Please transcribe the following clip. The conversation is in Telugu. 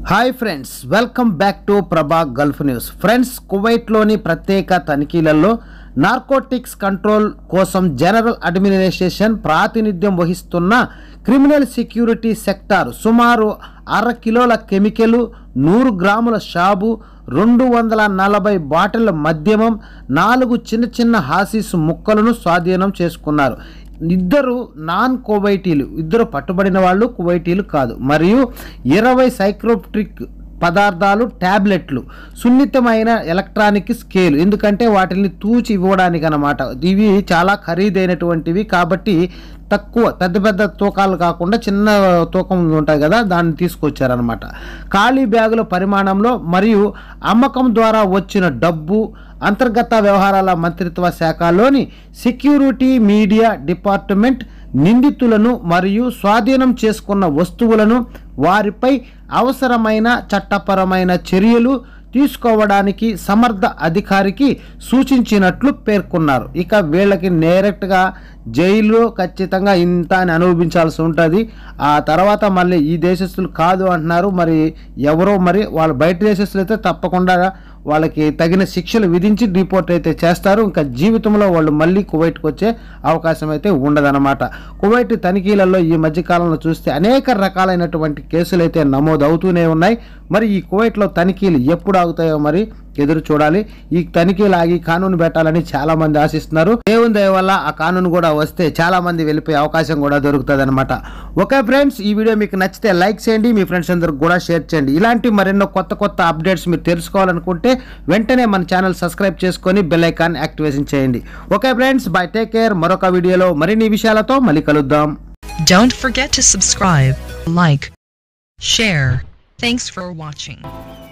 Hi friends welcome back to Prabha gulf news friends కువైట్లోని ప్రత్యేక తనిఖీలలో నార్కోటిక్స్ కంట్రోల్ కోసం జనరల్ అడ్మినిస్ట్రేషన్ ప్రాతినిధ్యం వహిస్తున్న క్రిమినల్ సెక్యూరిటీ సెక్టార్ సుమారు అర కిలోల కెమికల్ నూరు గ్రాముల షాబు రెండు వందల నలభై బాటిళ్ల మద్యమం నాలుగు చిన్న చిన్న హాసిస్ ముక్కలను స్వాధీనం చేసుకున్నారు ఇద్దరు నాన్ కువైటీలు ఇద్దరు పట్టుబడిన వాళ్ళు కువైటీలు కాదు మరియు ఇరవై సైక్రోప్ట్రిక్ పదార్థాలు ట్యాబ్లెట్లు సున్నితమైన ఎలక్ట్రానిక్ స్కేల్ ఎందుకంటే వాటిని తూచి ఇవ్వడానికి అనమాట ఇవి చాలా ఖరీదైనటువంటివి కాబట్టి తక్కువ పెద్ద పెద్ద తూకాలు కాకుండా చిన్న తూకం ఉంటాయి కదా దాన్ని తీసుకొచ్చారనమాట ఖాళీ బ్యాగుల పరిమాణంలో మరియు అమ్మకం ద్వారా వచ్చిన డబ్బు అంతర్గత వ్యవహారాల మంత్రిత్వ శాఖలోని సెక్యూరిటీ మీడియా డిపార్ట్మెంట్ నిందితులను మరియు స్వాధీనం చేసుకున్న వస్తువులను వారిపై అవసరమైన చట్టపరమైన చర్యలు తీసుకోవడానికి సమర్థ అధికారికి సూచించినట్లు పేర్కొన్నారు ఇక వీళ్ళకి డైరెక్ట్గా జైలు ఖచ్చితంగా ఇంత అని అనుభవించాల్సి ఉంటుంది ఆ తర్వాత మళ్ళీ ఈ దేశస్తులు కాదు అంటున్నారు మరి ఎవరో మరి వాళ్ళు బయట దేశస్తులు అయితే తప్పకుండా వాళ్ళకి తగిన శిక్షలు విధించి డిపోర్ట్ అయితే చేస్తారు ఇంకా జీవితంలో వాళ్ళు మళ్ళీ కువైట్కి వచ్చే అవకాశం అయితే ఉండదన్నమాట కువైట్ తనిఖీలలో ఈ మధ్యకాలంలో చూస్తే అనేక రకాలైనటువంటి కేసులు అయితే నమోదు అవుతూనే ఉన్నాయి మరి ఈ కువైట్లో తనిఖీలు ఎప్పుడు ఆగుతాయో మరి ఎదురు చూడాలి ఈ తనిఖీలు ఆగి కానూను పెట్టాలని చాలా మంది ఆశిస్తున్నారు దేవుని దయ వల్ల ఆ కానూను కూడా వస్తే చాలా మంది వెళ్ళిపోయే అవకాశం కూడా దొరుకుతుంది అనమాట ఓకే ఫ్రెండ్స్ ఈ వీడియో మీకు నచ్చితే లైక్ చేయండి మీ ఫ్రెండ్స్ అందరికి కూడా షేర్ చేయండి ఇలాంటి మరెన్నో కొత్త కొత్త అప్డేట్స్ మీరు తెలుసుకోవాలనుకుంటే వెంటనే మన ఛానల్ సబ్స్క్రైబ్ చేసుకొని బెల్ ఐకాన్ యాక్టివేషన్ చేయండి okay friends bye take care మరొక వీడియోలో మరిన్ని విషయాలతో మళ్ళీ కలుద్దాం Don't forget to subscribe, like, share. Thanks for watching.